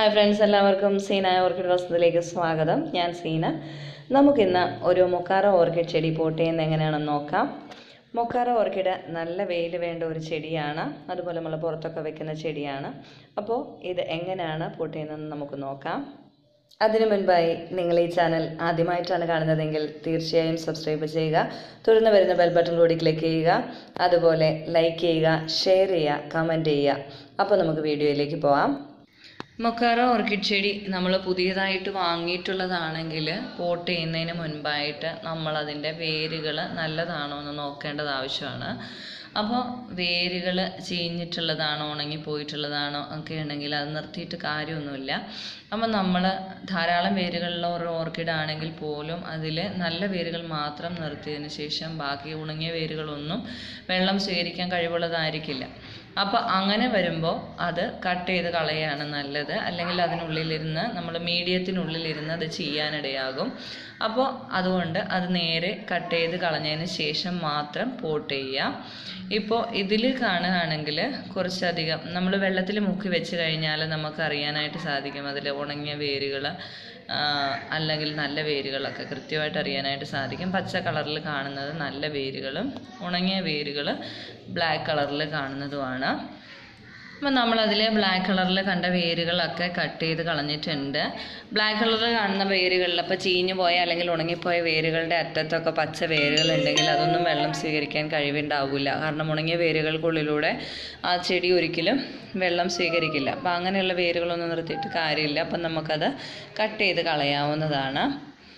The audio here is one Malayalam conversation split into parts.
ഹായ് ഫ്രണ്ട്സ് എല്ലാവർക്കും സീന ഓർക്കിഡ് വസ്തുവിലേക്ക് സ്വാഗതം ഞാൻ സീന നമുക്കിന്ന് ഒരു മൊക്കാറ ഓർക്കിഡ് ചെടി പോട്ട് ചെയ്യുന്നത് എങ്ങനെയാണെന്ന് നോക്കാം മൊക്കാറ ഓർക്കിഡ് നല്ല വെയിൽ വേണ്ട ഒരു ചെടിയാണ് അതുപോലെ നമ്മൾ പുറത്തൊക്കെ വെക്കുന്ന ചെടിയാണ് അപ്പോൾ ഇത് എങ്ങനെയാണ് പോട്ട് ചെയ്യുന്നതെന്ന് നമുക്ക് നോക്കാം അതിനു മുൻപായി നിങ്ങൾ ഈ ചാനൽ ആദ്യമായിട്ടാണ് കാണുന്നതെങ്കിൽ തീർച്ചയായും സബ്സ്ക്രൈബ് ചെയ്യുക തുടർന്ന് വരുന്ന ബെൽ ബട്ടൺ കൂടി ക്ലിക്ക് ചെയ്യുക അതുപോലെ ലൈക്ക് ചെയ്യുക ഷെയർ ചെയ്യുക കമൻറ്റ് ചെയ്യുക അപ്പോൾ നമുക്ക് വീഡിയോയിലേക്ക് പോവാം മൊക്കാറ ഓർക്കിഡ് ചെടി നമ്മൾ പുതിയതായിട്ട് വാങ്ങിയിട്ടുള്ളതാണെങ്കിൽ പോട്ട് ചെയ്യുന്നതിന് മുൻപായിട്ട് നമ്മൾ അതിൻ്റെ വേരുകൾ നല്ലതാണോ എന്ന് നോക്കേണ്ടത് ആവശ്യമാണ് അപ്പോൾ വേരുകൾ ചീഞ്ഞിട്ടുള്ളതാണോ ഉണങ്ങി പോയിട്ടുള്ളതാണോ ഒക്കെ ഉണ്ടെങ്കിൽ അത് നിർത്തിയിട്ട് കാര്യമൊന്നുമില്ല അപ്പോൾ നമ്മൾ ധാരാളം വേരുകളുള്ള ഒരു ഓർക്കിഡ് ആണെങ്കിൽ പോലും അതിൽ നല്ല വേരുകൾ മാത്രം നിർത്തിയതിന് ശേഷം ബാക്കി ഉണങ്ങിയ വേരുകളൊന്നും വെള്ളം സ്വീകരിക്കാൻ കഴിവുള്ളതായിരിക്കില്ല അപ്പോൾ അങ്ങനെ വരുമ്പോൾ അത് കട്ട് ചെയ്ത് കളയാണ് നല്ലത് അല്ലെങ്കിൽ അതിനുള്ളിലിരുന്ന് നമ്മൾ മീഡിയത്തിനുള്ളിലിരുന്ന് അത് ചെയ്യാനിടയാകും അപ്പോൾ അതുകൊണ്ട് അത് നേരെ കട്ട് ചെയ്ത് കളഞ്ഞതിന് ശേഷം മാത്രം പോട്ട് ചെയ്യുക ഇപ്പോൾ ഇതിൽ കാണുകയാണെങ്കിൽ കുറച്ചധികം നമ്മൾ വെള്ളത്തിൽ മുക്കി വെച്ച് കഴിഞ്ഞാൽ നമുക്ക് അറിയാനായിട്ട് സാധിക്കും അതിൽ ഉണങ്ങിയ വേരുകൾ അല്ലെങ്കിൽ നല്ല വേരുകളൊക്കെ കൃത്യമായിട്ട് അറിയാനായിട്ട് സാധിക്കും പച്ച കളറിൽ കാണുന്നത് നല്ല വേരുകളും ഉണങ്ങിയ വേരുകൾ ബ്ലാക്ക് കളറിൽ കാണുന്നതുമാണ് അപ്പം നമ്മളതിൽ ബ്ലാക്ക് കളറിൽ കണ്ട വേരുകളൊക്കെ കട്ട് ചെയ്ത് കളഞ്ഞിട്ടുണ്ട് ബ്ലാക്ക് കളറിൽ കാണുന്ന വേരുകളിൽ അപ്പോൾ ചീഞ്ഞു പോയ അല്ലെങ്കിൽ ഉണങ്ങിപ്പോയ വേരുകളുടെ അറ്റത്തൊക്കെ പച്ച വേരുകൾ ഉണ്ടെങ്കിൽ അതൊന്നും വെള്ളം സ്വീകരിക്കാൻ കഴിവുണ്ടാവില്ല കാരണം ഉണങ്ങിയ വേരുകൾക്കുള്ളിലൂടെ ആ ചെടി ഒരിക്കലും വെള്ളം സ്വീകരിക്കില്ല അപ്പം അങ്ങനെയുള്ള വേരുകളൊന്നും നിർത്തിയിട്ട് കാര്യമില്ല അപ്പം നമുക്കത് കട്ട് ചെയ്ത് കളയാവുന്നതാണ്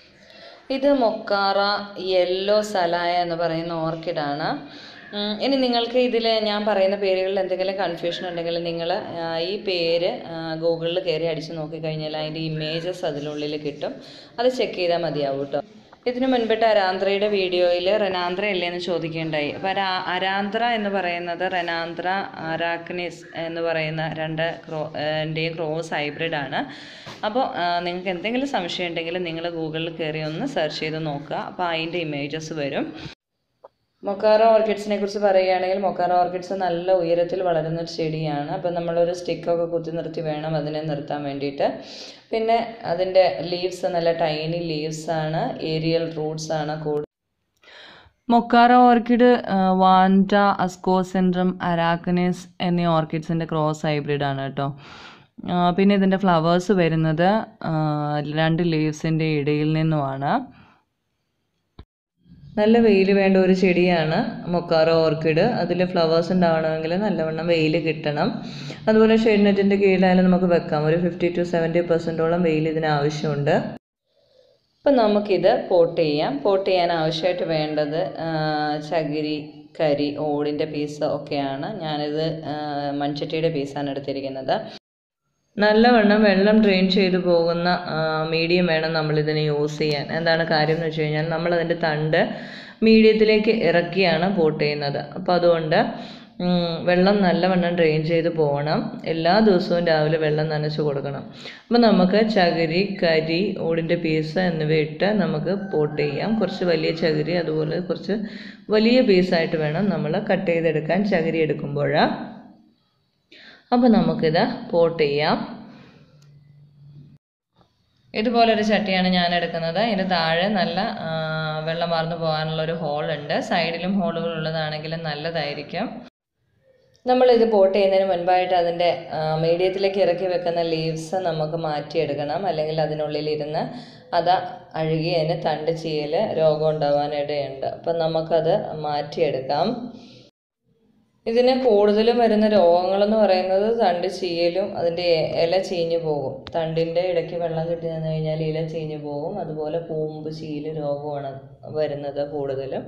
ഇത് മൊക്കാറ യെല്ലോ സലായ എന്ന് പറയുന്ന ഓർക്കിഡാണ് ഇനി നിങ്ങൾക്ക് ഇതിൽ ഞാൻ പറയുന്ന പേരുകളിൽ എന്തെങ്കിലും കൺഫ്യൂഷൻ ഉണ്ടെങ്കിൽ നിങ്ങൾ ഈ പേര് ഗൂഗിളിൽ കയറി അടിച്ച് നോക്കിക്കഴിഞ്ഞാൽ അതിൻ്റെ ഇമേജസ് അതിനുള്ളിൽ കിട്ടും അത് ചെക്ക് ചെയ്താൽ മതിയാവും കേട്ടോ ഇതിനു മുൻപിട്ട് അരാന്ത്രയുടെ വീഡിയോയിൽ റെനാന്ത്ര അല്ലേന്ന് ചോദിക്കുകയുണ്ടായി അപ്പോൾ അരാ അരാന്ത്ര എന്ന് പറയുന്നത് റെനാന്ത്ര അരാക്നിസ് എന്ന് പറയുന്ന രണ്ട് ക്രോ എൻ്റെയും ക്രോസ് ഹൈബ്രിഡ് ആണ് അപ്പോൾ നിങ്ങൾക്ക് എന്തെങ്കിലും സംശയം ഉണ്ടെങ്കിൽ നിങ്ങൾ ഗൂഗിളിൽ കയറി ഒന്ന് സെർച്ച് ചെയ്ത് നോക്കുക അപ്പോൾ അതിൻ്റെ ഇമേജസ് വരും മൊക്കാറ ഓർക്കിഡ്സിനെ കുറിച്ച് പറയുകയാണെങ്കിൽ മൊക്കാറ ഓർക്കിഡ്സ് നല്ല ഉയരത്തിൽ വളരുന്ന ഒരു ചെടിയാണ് അപ്പം നമ്മളൊരു സ്റ്റിക്കൊക്കെ കുത്തി നിർത്തി വേണം അതിനെ നിർത്താൻ വേണ്ടിയിട്ട് പിന്നെ അതിൻ്റെ ലീവ്സ് നല്ല ടൈനി ലീവ്സ് ആണ് ഏരിയൽ റൂട്ട്സ് ആണ് കൂടുതൽ Mokara orchid Vanda Ascocentrum Arachnis എന്നീ ഓർക്കിഡ്സിൻ്റെ ക്രോസ് ഹൈബ്രിഡ് ആണ് കേട്ടോ പിന്നെ ഇതിൻ്റെ ഫ്ലവേഴ്സ് വരുന്നത് രണ്ട് ലീവ്സിൻ്റെ ഇടയിൽ നിന്നുമാണ് നല്ല വെയിൽ വേണ്ട ഒരു ചെടിയാണ് മൊക്കാറോ ഓർക്കിഡ് അതിൽ ഫ്ലവേഴ്സ് ഉണ്ടാവണമെങ്കിൽ നല്ലവണ്ണം വെയിൽ കിട്ടണം അതുപോലെ ഷെയ്ഡ് നെറ്റിൻ്റെ കീഴിലായാലും നമുക്ക് വെക്കാം ഒരു ഫിഫ്റ്റി ടു സെവൻറ്റി പെർസെൻറ്റോളം വെയിൽ ഇതിന് ആവശ്യമുണ്ട് അപ്പം നമുക്കിത് പോട്ട് ചെയ്യാം പോട്ട് ചെയ്യാൻ ആവശ്യമായിട്ട് വേണ്ടത് ചകിരി കരി ഓടിൻ്റെ പീസ് ഒക്കെയാണ് ഞാനിത് മൺചട്ടിയുടെ പീസാണ് എടുത്തിരിക്കുന്നത് നല്ലവണ്ണം വെള്ളം ഡ്രെയിൻ ചെയ്തു പോകുന്ന മീഡിയം വേണം നമ്മളിതിനെ യൂസ് ചെയ്യാൻ എന്താണ് കാര്യം എന്ന് വെച്ച് കഴിഞ്ഞാൽ നമ്മളതിൻ്റെ തണ്ട് മീഡിയത്തിലേക്ക് ഇറക്കിയാണ് പോട്ട് ചെയ്യുന്നത് അപ്പോൾ അതുകൊണ്ട് വെള്ളം നല്ലവണ്ണം ഡ്രെയിൻ ചെയ്ത് പോകണം എല്ലാ ദിവസവും രാവിലെ വെള്ളം നനച്ച് കൊടുക്കണം അപ്പോൾ നമുക്ക് ചകിരി കരി ഓടിൻ്റെ പീസ് എന്നിവ ഇട്ട് നമുക്ക് പോട്ട് ചെയ്യാം കുറച്ച് വലിയ ചകിരി അതുപോലെ കുറച്ച് വലിയ പീസായിട്ട് വേണം നമ്മൾ കട്ട് ചെയ്തെടുക്കാൻ ചകിരി എടുക്കുമ്പോൾ അപ്പോൾ നമുക്കിത് പോട്ട് ചെയ്യാം ഇതുപോലൊരു ചട്ടിയാണ് ഞാൻ എടുക്കുന്നത് ഇതിന് താഴെ നല്ല വെള്ളം വാർന്നു പോകാനുള്ള ഒരു ഹോൾ ഉണ്ട് സൈഡിലും ഹോളുകൾ ഉള്ളതാണെങ്കിലും നല്ലതായിരിക്കും നമ്മളിത് പോട്ട് ചെയ്യുന്നതിന് മുൻപായിട്ട് അതിൻ്റെ മീഡിയത്തിലേക്ക് ഇറക്കി വെക്കുന്ന ലീവ്സ് നമുക്ക് മാറ്റിയെടുക്കണം അല്ലെങ്കിൽ അതിനുള്ളിൽ ഇരുന്ന് അത് അഴുകി അതിന് തണ്ട് ചീയൽ രോഗം ഉണ്ടാവാനിടയുണ്ട് അപ്പം നമുക്കത് മാറ്റിയെടുക്കാം ഇതിന് കൂടുതലും വരുന്ന രോഗങ്ങളെന്ന് പറയുന്നത് തണ്ട് ചീയലും അതിൻ്റെ ഇല ചീഞ്ഞു പോകും തണ്ടിൻ്റെ ഇടയ്ക്ക് വെള്ളം കിട്ടി നിന്ന് കഴിഞ്ഞാൽ ഇല ചീഞ്ഞു പോകും അതുപോലെ കൂമ്പ് ചീല് രോഗമാണ് വരുന്നത് കൂടുതലും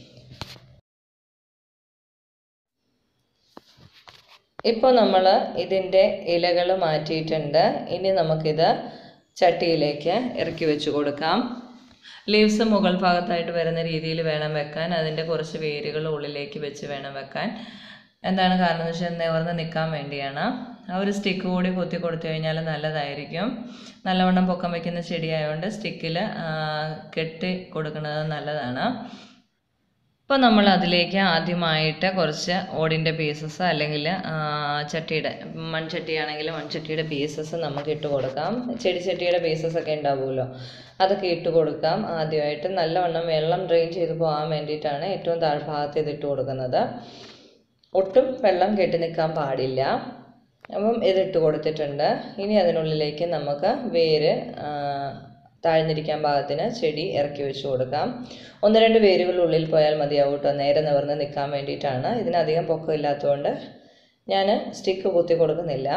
ഇപ്പോൾ നമ്മൾ ഇതിൻ്റെ ഇലകൾ മാറ്റിയിട്ടുണ്ട് ഇനി നമുക്കിത് ചട്ടിയിലേക്ക് ഇറക്കി വെച്ച് കൊടുക്കാം ലീവ്സ് മുകൾ ഭാഗത്തായിട്ട് വരുന്ന രീതിയിൽ വേണം വെക്കാൻ അതിൻ്റെ കുറച്ച് വേരുകൾ ഉള്ളിലേക്ക് വെച്ച് വേണം വെക്കാൻ എന്താണ് കാരണം എന്ന് വെച്ചാൽ നിവർന്ന് നിൽക്കാൻ വേണ്ടിയാണ് ആ ഒരു സ്റ്റിക്ക് കൂടി കുത്തി കൊടുത്തു കഴിഞ്ഞാൽ നല്ലതായിരിക്കും നല്ലവണ്ണം പൊക്കം വയ്ക്കുന്ന ചെടിയായതുകൊണ്ട് സ്റ്റിക്കിൽ കെട്ടി കൊടുക്കുന്നത് നല്ലതാണ് അപ്പോൾ നമ്മൾ അതിലേക്ക് ആദ്യമായിട്ട് കുറച്ച് ഓടിൻ്റെ പീസസ് അല്ലെങ്കിൽ ചട്ടിയുടെ മൺചട്ടിയാണെങ്കിൽ മൺചട്ടിയുടെ പീസസ് നമുക്ക് ഇട്ട് കൊടുക്കാം ചെടിച്ചട്ടിയുടെ പീസസ് ഒക്കെ ഉണ്ടാവുമല്ലോ അതൊക്കെ ഇട്ട് കൊടുക്കാം ആദ്യമായിട്ട് നല്ലവണ്ണം വെള്ളം ഡ്രെയിൻ ചെയ്ത് പോകാൻ വേണ്ടിയിട്ടാണ് ഏറ്റവും താഴ്ഭാഗത്ത് ഇത് ഇട്ട് കൊടുക്കുന്നത് ഒട്ടും വെള്ളം കെട്ടി നിൽക്കാൻ പാടില്ല അപ്പം ഇതിട്ട് കൊടുത്തിട്ടുണ്ട് ഇനി അതിനുള്ളിലേക്ക് നമുക്ക് വേര് താഴ്ന്നിരിക്കാൻ പാകത്തിന് ചെടി ഇറക്കി വെച്ച് കൊടുക്കാം ഒന്ന് രണ്ട് വേരുകൾ ഉള്ളിൽ പോയാൽ മതിയാവും കേട്ടോ നേരെ നിവർന്ന് നിൽക്കാൻ വേണ്ടിയിട്ടാണ് ഇതിനധികം പൊക്കം ഇല്ലാത്തതുകൊണ്ട് ഞാൻ സ്റ്റിക്ക് കുത്തി കൊടുക്കുന്നില്ല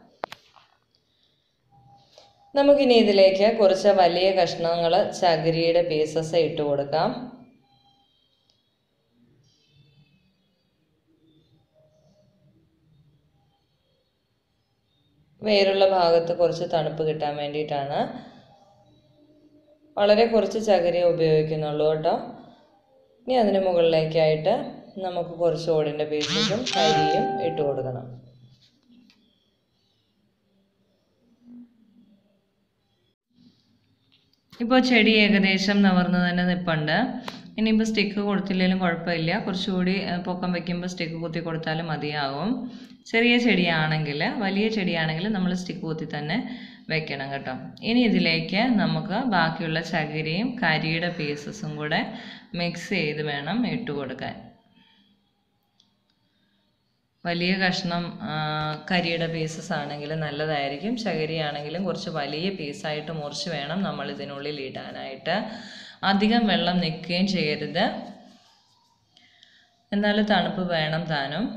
നമുക്കിനി ഇതിലേക്ക് കുറച്ച് വലിയ കഷ്ണങ്ങൾ ചകിരിയുടെ പീസസ് ഇട്ട് കൊടുക്കാം വേരുള്ള ഭാഗത്ത് കുറച്ച് തണുപ്പ് കിട്ടാൻ വേണ്ടിയിട്ടാണ് വളരെ കുറച്ച് ചകിരി ഉപയോഗിക്കുന്നുള്ളൂ കേട്ടോ ഇനി അതിന് മുകളിലേക്കായിട്ട് നമുക്ക് കുറച്ച് ഓടിൻ്റെ പീസസും കരിയും ഇട്ട് കൊടുക്കണം ഇപ്പോൾ ചെടി ഏകദേശം നിവർന്ന് തന്നെ നിൽപ്പുണ്ട് ഇനിയിപ്പോൾ സ്റ്റിക്ക് കൊടുത്തില്ലെങ്കിലും കുഴപ്പമില്ല കുറച്ചുകൂടി പൊക്കം വയ്ക്കുമ്പോൾ സ്റ്റിക്ക് കുത്തി കൊടുത്താലും മതിയാകും ചെറിയ ചെടിയാണെങ്കിൽ വലിയ ചെടിയാണെങ്കിൽ നമ്മൾ സ്റ്റിക്ക് കുത്തി തന്നെ വെക്കണം കേട്ടോ ഇനി ഇതിലേക്ക് നമുക്ക് ബാക്കിയുള്ള ചകിരിയും കരിയുടെ പീസസും കൂടെ മിക്സ് ചെയ്ത് വേണം ഇട്ട് കൊടുക്കാൻ വലിയ കഷ്ണം കരിയുടെ പീസസ് ആണെങ്കിൽ നല്ലതായിരിക്കും ചകിരി ആണെങ്കിലും കുറച്ച് വലിയ പീസായിട്ട് മുറിച്ച് വേണം നമ്മൾ ഇതിനുള്ളിൽ ഇടാനായിട്ട് അധികം വെള്ളം നിൽക്കുകയും ചെയ്യരുത് എന്നാൽ തണുപ്പ് വേണം താനും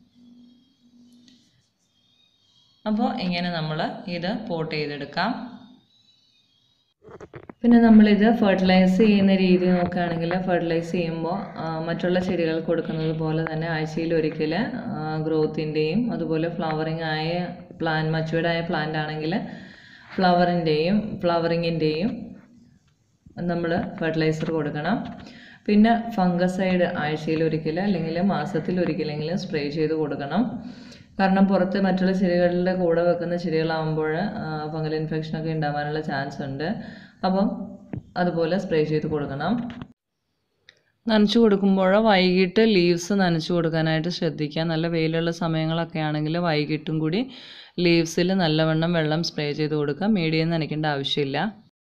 അപ്പോൾ ഇങ്ങനെ നമ്മൾ ഇത് പോട്ട് ചെയ്തെടുക്കാം പിന്നെ നമ്മളിത് ഫെർട്ടിലൈസ് ചെയ്യുന്ന രീതി നോക്കുകയാണെങ്കിൽ ഫെർട്ടിലൈസ് ചെയ്യുമ്പോൾ മറ്റുള്ള ചെടികൾ കൊടുക്കുന്നത് പോലെ തന്നെ ആഴ്ചയിൽ ഒരിക്കൽ ഗ്രോത്തിൻ്റെയും അതുപോലെ ഫ്ലവറിങ് ആയ പ്ലാൻ മച്ചുവേർഡ് ആയ പ്ലാന്റ് ആണെങ്കിൽ ഫ്ലവറിൻ്റെയും ഫ്ലവറിങ്ങിൻ്റെയും നമ്മൾ ഫെർട്ടിലൈസർ കൊടുക്കണം പിന്നെ ഫംഗസൈഡ് ആഴ്ചയിൽ ഒരിക്കൽ അല്ലെങ്കിൽ മാസത്തിൽ ഒരിക്കലെങ്കിലും സ്പ്രേ ചെയ്ത് കൊടുക്കണം കാരണം പുറത്ത് മറ്റുള്ള ചെടികളുടെ കൂടെ വെക്കുന്ന ചെടികളാകുമ്പോൾ ഫംഗൽ ഇൻഫെക്ഷനൊക്കെ ഉണ്ടാവാനുള്ള ചാൻസ് ഉണ്ട് അപ്പം അതുപോലെ സ്പ്രേ ചെയ്ത് കൊടുക്കണം നനച്ചു കൊടുക്കുമ്പോൾ വൈകിട്ട് ലീവ്സ് നനച്ചു കൊടുക്കാനായിട്ട് ശ്രദ്ധിക്കുക നല്ല വെയിലുള്ള സമയങ്ങളൊക്കെ ആണെങ്കിൽ വൈകിട്ടും കൂടി ലീവ്സിൽ നല്ലവണ്ണം വെള്ളം സ്പ്രേ ചെയ്ത് കൊടുക്കുക മീഡിയം നനയ്ക്കേണ്ട ആവശ്യമില്ല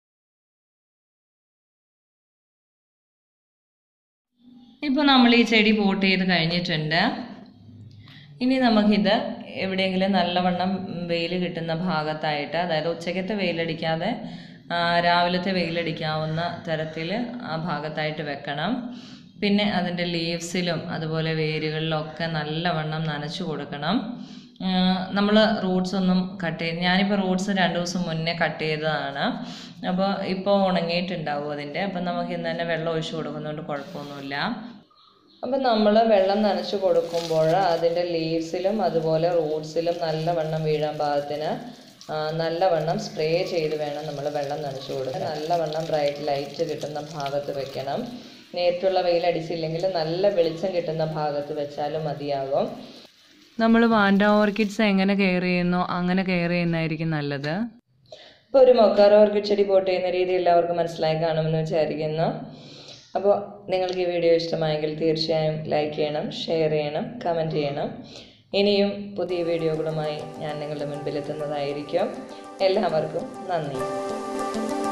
ഇപ്പോൾ നമ്മൾ ഈ ചെടി പോട്ട് ചെയ്ത് കഴിഞ്ഞിട്ടുണ്ട് ഇനി നമുക്കിത് എവിടെയെങ്കിലും നല്ലവണ്ണം വെയിൽ കിട്ടുന്ന ഭാഗത്തായിട്ട് അതായത് ഉച്ചക്കത്തെ വെയിലടിക്കാതെ രാവിലത്തെ വെയിലടിക്കാവുന്ന തരത്തിൽ ആ ഭാഗത്തായിട്ട് വെക്കണം പിന്നെ അതിൻ്റെ ലീവ്സിലും അതുപോലെ വേരുകളിലും ഒക്കെ നല്ലവണ്ണം നനച്ചു കൊടുക്കണം നമ്മൾ റൂട്ട്സ് ഒന്നും കട്ട് ചെയ്ത് ഞാനിപ്പോൾ റൂട്ട്സ് രണ്ട് ദിവസം മുന്നേ കട്ട് ചെയ്തതാണ് അപ്പോൾ ഇപ്പോൾ ഉണങ്ങിയിട്ടുണ്ടാവും അതിൻ്റെ അപ്പം നമുക്ക് ഇന്ന് തന്നെ വെള്ളം ഒഴിച്ചു കൊടുക്കുന്നതുകൊണ്ട് കുഴപ്പമൊന്നുമില്ല അപ്പം നമ്മൾ വെള്ളം നനച്ച് കൊടുക്കുമ്പോൾ അതിൻ്റെ ലീവ്സിലും അതുപോലെ റൂട്ട്സിലും നല്ലവണ്ണം വീഴാൻ പാകത്തിന് നല്ലവണ്ണം സ്പ്രേ ചെയ്ത് വേണം നമ്മൾ വെള്ളം നനച്ച് കൊടുക്കാൻ നല്ലവണ്ണം ബ്രൈറ്റ് ലൈറ്റ് കിട്ടുന്ന ഭാഗത്ത് വെക്കണം നേരിട്ടുള്ള വെയിലടിച്ചില്ലെങ്കിൽ നല്ല വെളിച്ചം കിട്ടുന്ന ഭാഗത്ത് വെച്ചാലും മതിയാകും നമ്മൾ വാൻഡ ഓർക്കിഡ്സ് എങ്ങനെ കെയർ ചെയ്യുന്നോ അങ്ങനെ കെയർ ചെയ്യുന്നതായിരിക്കും നല്ലത് ഇപ്പോൾ ഒരു മൊക്കാറ ഓർക്കിഡ് ചെടി പോട്ട് ചെയ്യുന്ന രീതി എല്ലാവർക്കും മനസ്സിലായി കാണുമെന്ന് വിചാരിക്കുന്നു അപ്പോൾ നിങ്ങൾക്ക് ഈ വീഡിയോ ഇഷ്ടമായെങ്കിൽ തീർച്ചയായും ലൈക്ക് ചെയ്യണം ഷെയർ ചെയ്യണം കമൻറ്റ് ചെയ്യണം ഇനിയും പുതിയ വീഡിയോകളുമായി ഞാൻ നിങ്ങളുടെ മുൻപിൽ എത്തുന്നതായിരിക്കും എല്ലാവർക്കും നന്ദി